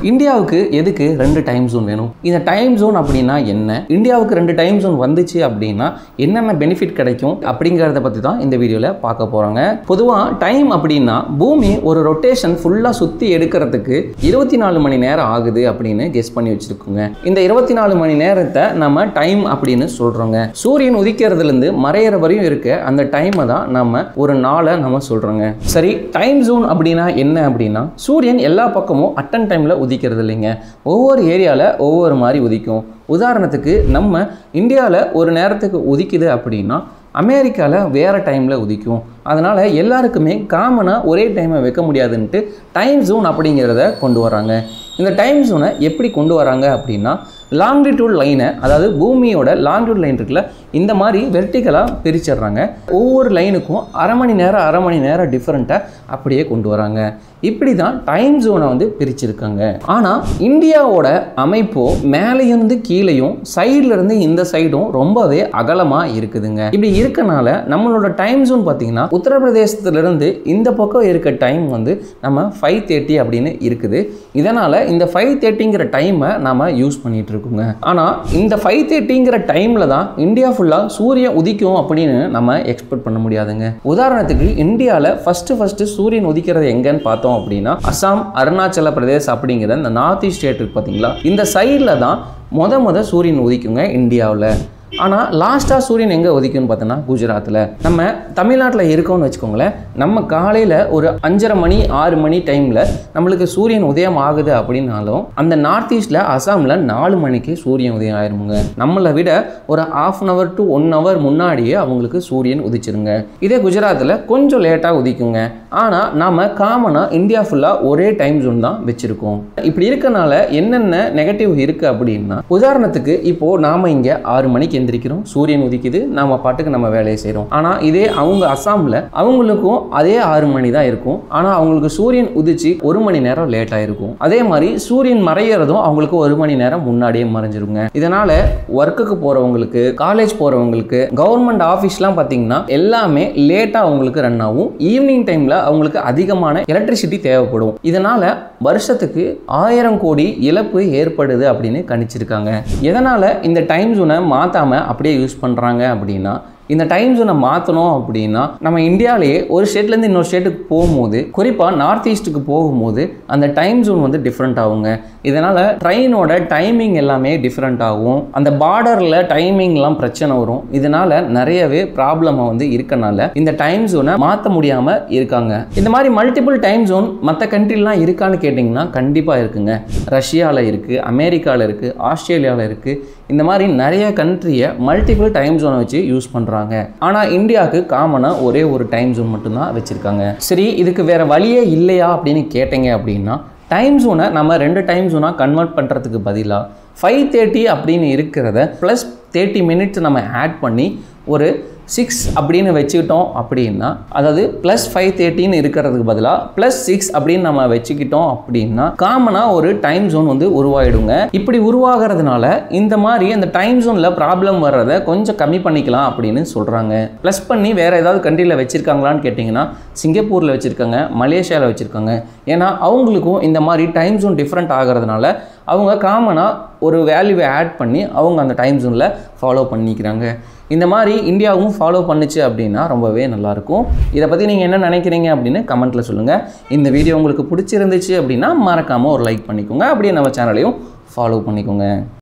இந்தியாவுக்கு எதுக்கு ரெண்டு டைம் ஜோன் வேணும் இந்த டைம் ஜோன் அப்படின்னா என்ன இந்தியாவுக்கு ரெண்டு டைம் ஜோன் வந்துச்சு அப்படின்னா என்னென்ன பெனிஃபிட் கிடைக்கும் அப்படிங்கிறத பற்றி தான் இந்த வீடியோவில் பார்க்க போகிறோங்க பொதுவாக டைம் அப்படின்னா பூமி ஒரு ரொட்டேஷன் ஃபுல்லாக சுற்றி எடுக்கிறதுக்கு இருபத்தி நாலு மணி நேரம் ஆகுது அப்படின்னு கெஸ் பண்ணி வச்சுருக்கோங்க இந்த இருபத்தி நாலு மணி நேரத்தை நம்ம டைம் அப்படின்னு சொல்கிறோங்க சூரியன் உதிக்கிறதுலேருந்து மறையிற வரையும் இருக்க அந்த டைமை தான் நம்ம ஒரு நாளை நம்ம சொல்கிறோங்க சரி டைம் ஜோன் அப்படின்னா என்ன அப்படின்னா சூரியன் எல்லா பக்கமும் அட்டன் டைமில் உதிக்கிறது இல்லைங்க ஒவ்வொரு ஏரியாவில் ஒவ்வொரு மாதிரி உதிக்கும் உதாரணத்துக்கு நம்ம இந்தியாவில் ஒரு நேரத்துக்கு உதிக்குது அப்படின்னா அமெரிக்காவில் வேறு டைமில் உதிக்கும் அதனால் எல்லாருக்குமே காமனாக ஒரே டைமை வைக்க முடியாதுன்ட்டு டைம் ஜோன் அப்படிங்கிறத கொண்டு வராங்க இந்த டைம் ஜோனை எப்படி கொண்டு வராங்க அப்படின்னா லாங்கிடியூட் லைனை அதாவது பூமியோட லாங்கிடியூட் லைன் இருக்குல்ல இந்த மாதிரி வெர்டிக்கலாக பிரிச்சிடுறாங்க ஒவ்வொரு லைனுக்கும் அரை மணி நேரம் அரை மணி நேரம் டிஃப்ரெண்ட்டாக அப்படியே கொண்டு வராங்க இப்படி தான் டைம் ஜோனை வந்து பிரிச்சிருக்காங்க ஆனால் இந்தியாவோட அமைப்போ மேலேயிருந்து கீழேயும் சைடுல இருந்து இந்த சைடும் ரொம்பவே அகலமாக இருக்குதுங்க இப்படி இருக்கனால நம்மளோட டைம் ஜோன் பார்த்தீங்கன்னா உத்தரப்பிரதேசத்துலேருந்து இந்த பக்கம் இருக்க டைம் வந்து நம்ம ஃபைவ் தேர்ட்டி அப்படின்னு இருக்குது இதனால் இந்த ஃபைவ் தேர்ட்டிங்கிற டைமை நம்ம யூஸ் பண்ணிட்டு இருக்கோங்க ஆனால் இந்த ஃபைவ் தேர்ட்டிங்கிற டைமில் தான் இந்தியா ஃபுல்லாக சூரியன் உதிக்கும் அப்படின்னு நம்ம எக்ஸ்பெக்ட் பண்ண முடியாதுங்க உதாரணத்துக்கு இந்தியாவில் ஃபஸ்ட்டு ஃபஸ்ட்டு சூரியன் உதிக்கிறது எங்கன்னு பார்த்தோம் அப்படின்னா அசாம் அருணாச்சல பிரதேஷ் அப்படிங்கிற இந்த நார்த் ஈஸ்ட் ஸ்டேட் இருக்கு பார்த்தீங்களா இந்த சைடில் தான் முத முத சூரியன் உதிக்குங்க இந்தியாவில் ஆனால் லாஸ்ட்டாக சூரியன் எங்கே உதிக்கும்னு பார்த்தோன்னா குஜராத்தில் நம்ம தமிழ்நாட்டில் இருக்கோம்னு வச்சுக்கோங்களேன் நம்ம காலையில் ஒரு அஞ்சரை மணி ஆறு மணி டைமில் நம்மளுக்கு சூரியன் உதயம் ஆகுது அப்படின்னாலும் அந்த நார்த் ஈஸ்டில் அசாமில் நாலு மணிக்கு சூரியன் உதயம் ஆயிருமுங்க நம்மளை விட ஒரு half an hour to one hour முன்னாடியே அவங்களுக்கு சூரியன் உதிச்சிருங்க இதே குஜராத்தில் கொஞ்சம் லேட்டாக உதிக்குங்க ஆனால் நாம் காமனாக இந்தியா ஃபுல்லாக ஒரே டைம் ஜோன் தான் வச்சுருக்கோம் இப்படி இருக்கனால என்னென்ன நெகட்டிவ் இருக்குது அப்படின்னா உதாரணத்துக்கு இப்போது நாம் இங்கே ஆறு மணிக்கு எந்திரிக்கிறோம் சூரியன் உதிக்குது நாம பாட்டுக்கு நம்ம வேலையை செய்கிறோம் ஆனால் இதே அவங்க அசாமில் அவங்களுக்கும் அதே ஆறு மணி தான் இருக்கும் ஆனால் அவங்களுக்கு சூரியன் உதிச்சு ஒரு மணி நேரம் லேட்டாக இருக்கும் அதே மாதிரி சூரியன் மறையிறதும் அவங்களுக்கு ஒரு மணி நேரம் முன்னாடியே மறைஞ்சிருங்க இதனால ஒர்க்குக்கு போகிறவங்களுக்கு காலேஜ் போகிறவங்களுக்கு கவர்மெண்ட் ஆஃபீஸ்லாம் பார்த்தீங்கன்னா எல்லாமே லேட்டாக அவங்களுக்கு ரன் ஆகும் ஈவினிங் டைமில் அவங்களுக்கு அதிகமான எலக்ட்ரிசிட்டி தேவைப்படும் இதனால வருஷத்துக்கு ஆயிரம் கோடி இழப்பு ஏற்படுது அப்படின்னு கணிச்சிருக்காங்க எதனால் இந்த டைம் ஜோனை மாற்றாம அப்படியே யூஸ் பண்ணுறாங்க அப்படின்னா இந்த டைம் ஜோனை மாற்றணும் அப்படின்னா நம்ம இந்தியாவிலேயே ஒரு ஸ்டேட்லேருந்து இன்னொரு ஸ்டேட்டுக்கு போகும்போது குறிப்பாக நார்த் ஈஸ்ட்டுக்கு போகும்போது அந்த டைம் ஜோன் வந்து டிஃப்ரெண்ட் ஆகுங்க இதனால் ட்ரெயினோட டைமிங் எல்லாமே டிஃப்ரெண்ட் ஆகும் அந்த பார்டரில் டைமிங்லாம் பிரச்சனை வரும் இதனால் நிறையவே ப்ராப்ளமாக வந்து இருக்கனால இந்த டைம் ஜோனை மாற்ற முடியாமல் இருக்காங்க இந்த மாதிரி மல்டிபிள் டைம் ஜோன் மற்ற கண்ட்ரிலாம் இருக்கான்னு கேட்டிங்கன்னா கண்டிப்பாக இருக்குங்க ரஷ்யாவில் இருக்குது அமெரிக்காவில் இருக்குது ஆஸ்திரேலியாவில் இருக்குது இந்த மாதிரி நிறைய கண்ட்ரியை மல்டிபிள் டைம் ஜோனை வச்சு யூஸ் பண்ணுறாங்க ஆனால் இந்தியாவுக்கு காமனாக ஒரே ஒரு டைம் ஜோன் மட்டும்தான் வச்சுருக்காங்க சரி இதுக்கு வேறு வழியே இல்லையா அப்படின்னு கேட்டீங்க அப்படின்னா டைம் ஜோனை நம்ம ரெண்டு டைம் ஜோனாக கன்வெர்ட் பண்ணுறதுக்கு பதிலாக ஃபைவ் தேர்ட்டி அப்படின்னு இருக்கிறத ப்ளஸ் தேர்ட்டி மினிட்ஸ் நம்ம ஆட் பண்ணி ஒரு சிக்ஸ் அப்படின்னு வச்சுக்கிட்டோம் அப்படின்னா அதாவது ப்ளஸ் ஃபைவ் தேர்ட்டின்னு இருக்கிறதுக்கு பதிலாக ப்ளஸ் சிக்ஸ் அப்படின்னு நம்ம வச்சுக்கிட்டோம் அப்படின்னா காமனாக ஒரு டைம் ஜோன் வந்து உருவாயிடுங்க இப்படி உருவாகிறதுனால இந்த மாதிரி அந்த டைம் ஜோனில் ப்ராப்ளம் வர்றதை கொஞ்சம் கம்மி பண்ணிக்கலாம் அப்படின்னு சொல்கிறாங்க ப்ளஸ் பண்ணி வேறு ஏதாவது கண்ட்ரியில் வச்சுருக்காங்களான்னு கேட்டிங்கன்னா சிங்கப்பூரில் வச்சுருக்காங்க மலேசியாவில் வச்சுருக்காங்க ஏன்னா அவங்களுக்கும் இந்த மாதிரி டைம் ஜோன் டிஃப்ரெண்ட் ஆகிறதுனால அவங்க காமனாக ஒரு வேல்யூவை ஆட் பண்ணி அவங்க அந்த டைம் ஜோனில் ஃபாலோ பண்ணிக்கிறாங்க இந்த மாதிரி இந்தியாவும் ஃபாலோ பண்ணுச்சு அப்படின்னா ரொம்பவே நல்லாயிருக்கும் இதை பற்றி நீங்கள் என்ன நினைக்கிறீங்க அப்படின்னு கமெண்ட்டில் சொல்லுங்கள் இந்த வீடியோ உங்களுக்கு பிடிச்சிருந்துச்சு அப்படின்னா மறக்காமல் ஒரு லைக் பண்ணிக்கோங்க அப்படியே நம்ம சேனலையும் ஃபாலோ பண்ணிக்கோங்க